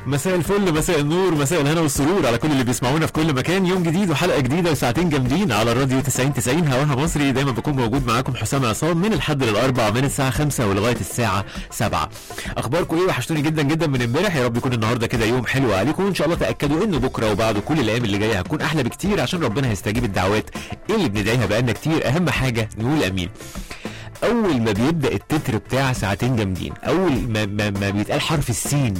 مساء الفل مساء النور مساء الهنا والسرور على كل اللي بيسمعونا في كل مكان يوم جديد وحلقه جديده وساعتين جامدين على الراديو 90 90 هواها مصري دايما بكون موجود معاكم حسام عصام من الحد للاربع من الساعه 5 ولغايه الساعه 7 اخباركم ايه وحشتوني جدا جدا من امبارح يا رب يكون النهارده كده يوم حلو عليكم وان شاء الله تاكدوا ان بكره وبعده كل الايام اللي جايه هتكون احلى بكتير عشان ربنا هيستجيب الدعوات اللي بندعيها بقالنا كتير اهم حاجه نقول امين اول ما بيبدا التتر بتاع ساعتين جامدين اول ما, ما, ما بيتقال حرف السين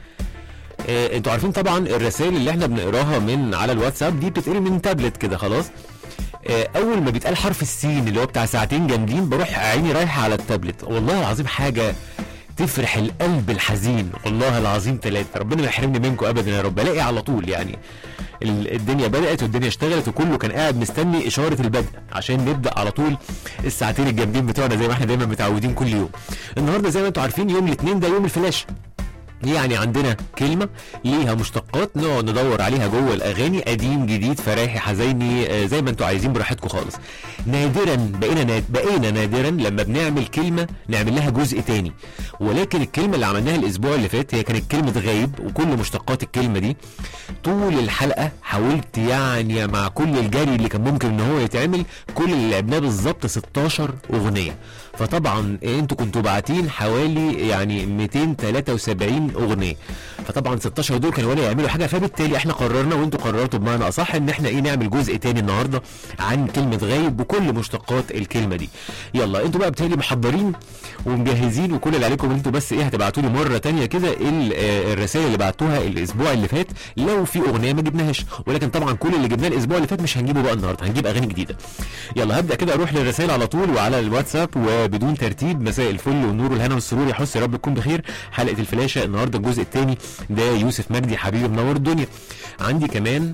آه، انتوا عارفين طبعا الرسائل اللي احنا بنقراها من على الواتساب دي بتتقري من تابلت كده خلاص آه، اول ما بيتقال حرف السين اللي هو بتاع ساعتين جامدين بروح عيني رايحه على التابلت والله العظيم حاجه تفرح القلب الحزين والله العظيم ثلاثة ربنا ما يحرمني منكم ابدا يا رب الاقي على طول يعني ال- الدنيا بدات والدنيا اشتغلت وكله كان قاعد مستني اشاره البدء عشان نبدا على طول الساعتين الجامدين بتوعنا زي ما احنا دايما متعودين كل يوم النهارده زي ما انتم عارفين يوم الاثنين ده يوم الفلاش يعني عندنا كلمة ليها مشتقات نقعد ندور عليها جوه الأغاني قديم جديد فرايحي حزيني آه، زي ما انتوا عايزين براحتكم خالص نادرا بقينا ناد... بقينا نادرا لما بنعمل كلمة نعمل لها جزء تاني ولكن الكلمة اللي عملناها الأسبوع اللي فات هي كانت كلمة غايب وكل مشتقات الكلمة دي طول الحلقة حاولت يعني مع كل الجري اللي كان ممكن ان هو يتعمل كل اللي لعبناه بالظبط 16 أغنية فطبعا انتوا كنتوا باعتين حوالي يعني 273 اغنيه فطبعا 16 دول كانوا ولا يعملوا حاجه فبالتالي احنا قررنا وانتوا قررتوا بمعنى اصح ان احنا ايه نعمل جزء تاني النهارده عن كلمه غايب بكل مشتقات الكلمه دي يلا انتوا بقى بالتالي محضرين ومجهزين وكل اللي عليكم انتوا بس ايه هتبعتوا لي مره تانية كده ال- آه، الرسائل اللي بعتوها الاسبوع اللي فات لو في اغنيه ما جبناهاش ولكن طبعا كل اللي جبناه الاسبوع اللي فات مش هنجيبه بقى النهارده هنجيب اغاني جديده يلا هبدا كده اروح للرسائل على طول وعلى الواتساب وبدون ترتيب مساء الفل والنور والهنا والسرور يا حس يا رب تكون بخير حلقه الفلاشه النهارده الجزء الثاني ده يوسف مجدي حبيبي منور الدنيا عندي كمان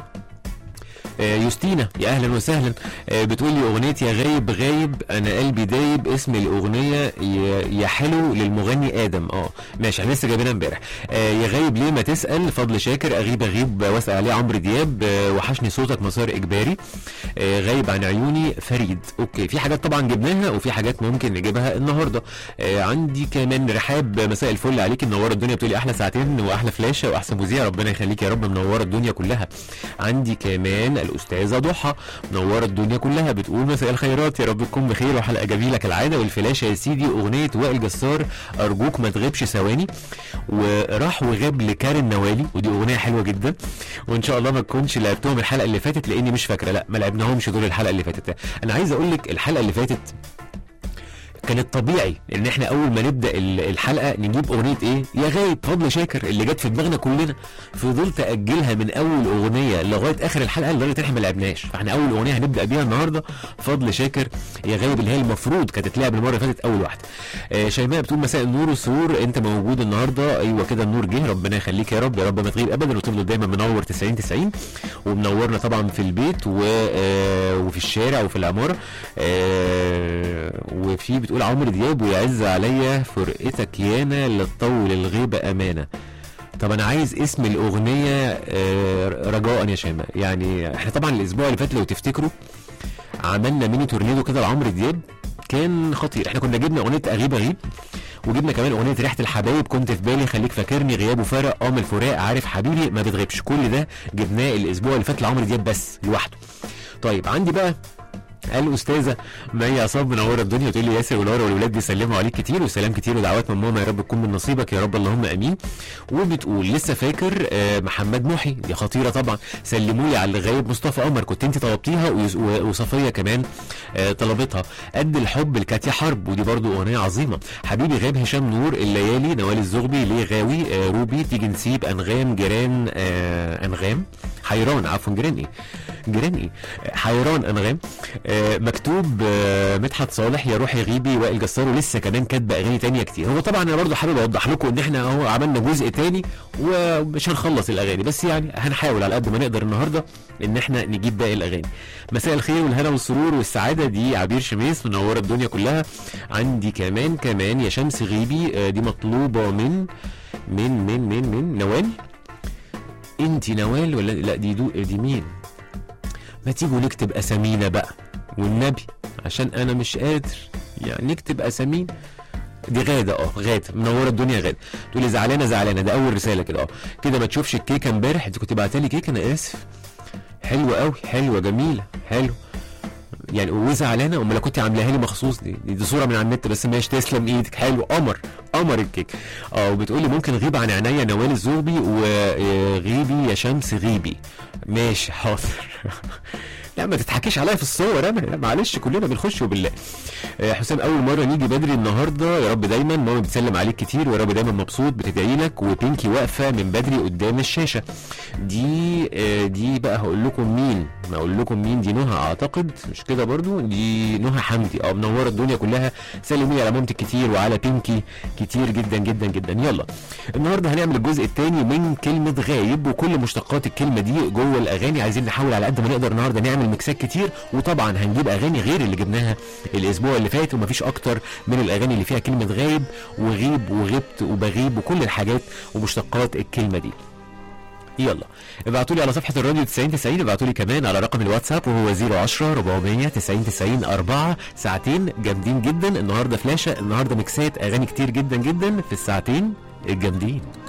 آه، يوستينا يا اهلا وسهلا آه، بتقول لي اغنيه يا غايب غايب انا قلبي دايب اسم الاغنيه يا- يا حلو للمغني ادم اه ماشي احنا لسه جايبينها امبارح آه، يا غايب ليه ما تسال فضل شاكر اغيب اغيب واسال عليه عمرو دياب آه، وحشني صوتك مسار اجباري آه، غايب عن عيوني فريد اوكي في حاجات طبعا جبناها وفي حاجات ممكن نجيبها النهارده آه، عندي كمان رحاب مساء الفل عليكي منوره الدنيا بتقولي احلى ساعتين واحلى فلاشه واحسن مذيع ربنا يخليك يا رب منوره الدنيا كلها عندي كمان الاستاذه ضحى منوره الدنيا كلها بتقول مساء الخيرات يا رب تكون بخير وحلقه جميله كالعاده والفلاشه يا سيدي اغنيه وائل جسار ارجوك ما تغيبش ثواني وراح وغاب لكارن نوالي ودي اغنيه حلوه جدا وان شاء الله ما تكونش لعبتهم الحلقه اللي فاتت لاني مش فاكره لا ما لعبناهمش دول الحلقه اللي فاتت انا عايز اقول لك الحلقه اللي فاتت كانت طبيعي ان احنا اول ما نبدا ال- الحلقه نجيب اغنيه ايه يا غايب فضل شاكر اللي جت في دماغنا كلنا فضلت اجلها من اول اغنيه لغايه اخر الحلقه لدرجه ان احنا ما لعبناش فاحنا اول اغنيه هنبدا بيها النهارده فضل شاكر يا غايب اللي هي المفروض كانت تتلعب المره اللي فاتت اول واحده آه شيماء بتقول مساء النور والسرور انت موجود النهارده ايوه كده النور جه ربنا يخليك يا رب يا رب ما تغيب ابدا وتفضل دايما منور 90 90 ومنورنا طبعا في البيت و... آه وفي الشارع وفي العماره آه وفي بتقول عمرو دياب ويعز عليا فرقتك يانا لا تطول الغيبه امانه طب انا عايز اسم الاغنيه آه، رجاء يا شيماء يعني احنا طبعا الاسبوع اللي فات لو تفتكروا عملنا ميني تورنيدو كده لعمرو دياب كان خطير احنا كنا جبنا اغنيه اغيب اغيب وجبنا كمان اغنيه ريحه الحبايب كنت في بالي خليك فاكرني غياب وفرق قام الفراق عارف حبيبي ما بتغيبش كل ده جبناه الاسبوع اللي فات لعمرو دياب بس لوحده طيب عندي بقى الاستاذه مي عصام منوره الدنيا تقول لي ياسر ولارا والولاد بيسلموا عليك كتير وسلام كتير ودعوات من ماما يا رب تكون من نصيبك يا رب اللهم امين وبتقول لسه فاكر آه، محمد محي دي خطيره طبعا سلموا لي على اللي غايب مصطفى قمر كنت انت طلبتيها ويز- و- وصفيه كمان آه، طلبتها قد الحب لكاتيا حرب ودي برضو اغنيه عظيمه حبيبي غاب هشام نور الليالي نوال الزغبي ليه غاوي آه، روبي تيجي نسيب انغام جيران آه، انغام حيران عفوا جيران ايه جيران ايه حيران انغام آه، مكتوب آه، مدحت صالح يا روحي غيبي وائل جسار ولسه كمان كاتبه اغاني تانية كتير هو طبعا انا برضو حابب اوضح لكم ان احنا اهو عملنا جزء تاني ومش هنخلص الاغاني بس يعني هنحاول على قد ما نقدر النهارده ان احنا نجيب باقي الاغاني مساء الخير والهنا والسرور والسعاده دي عبير شميس منوره الدنيا كلها عندي كمان كمان يا شمس غيبي آه، دي مطلوبه من من من من من نوال انت نوال ولا لا دي دو دي مين ما تيجوا نكتب اسامينا بقى والنبي عشان انا مش قادر يعني نكتب اسامين دي غاده اه غاده منوره الدنيا غاده تقولي زعلانه زعلانه ده اول رساله كده اه كده ما تشوفش الكيكه امبارح انت كنت بعتلي كيكه انا اسف حلوه قوي حلوه جميله حلو يعني وزعلانه امال لو كنت عاملاها لي مخصوص دي, دي, دي صوره من على النت بس ماشي تسلم ايدك حلو قمر قمر الكيك اه وبتقولي ممكن غيب عن عينيا نوال الزغبي وغيبي يا شمس غيبي ماشي حاضر لا ما تضحكيش عليا في الصور انا لا معلش كلنا بنخش وبالله آه، حسام اول مره نيجي بدري النهارده يا رب دايما ماما بتسلم عليك كتير ويا رب دايما مبسوط بتدعي لك وبينكي واقفه من بدري قدام الشاشه دي آه، دي بقى هقول لكم مين ما اقول لكم مين دي نهى اعتقد مش كده برضو دي نهى حمدي اه منوره الدنيا كلها سلمي على مامتك كتير وعلى بينكي كتير جدا جدا جدا يلا النهارده هنعمل الجزء الثاني من كلمه غايب وكل مشتقات الكلمه دي جوه الاغاني عايزين نحاول على قد ما نقدر النهارده نعمل ميكسات كتير وطبعا هنجيب اغاني غير اللي جبناها الاسبوع اللي فات ومفيش اكتر من الاغاني اللي فيها كلمه غايب وغيب وغبت وبغيب وكل الحاجات ومشتقات الكلمه دي يلا ابعتوا لي على صفحه الراديو 90 90 ابعتوا لي كمان على رقم الواتساب وهو 010 400 90 90 4 ساعتين جامدين جدا النهارده فلاشه النهارده ميكسات اغاني كتير جدا جدا في الساعتين الجامدين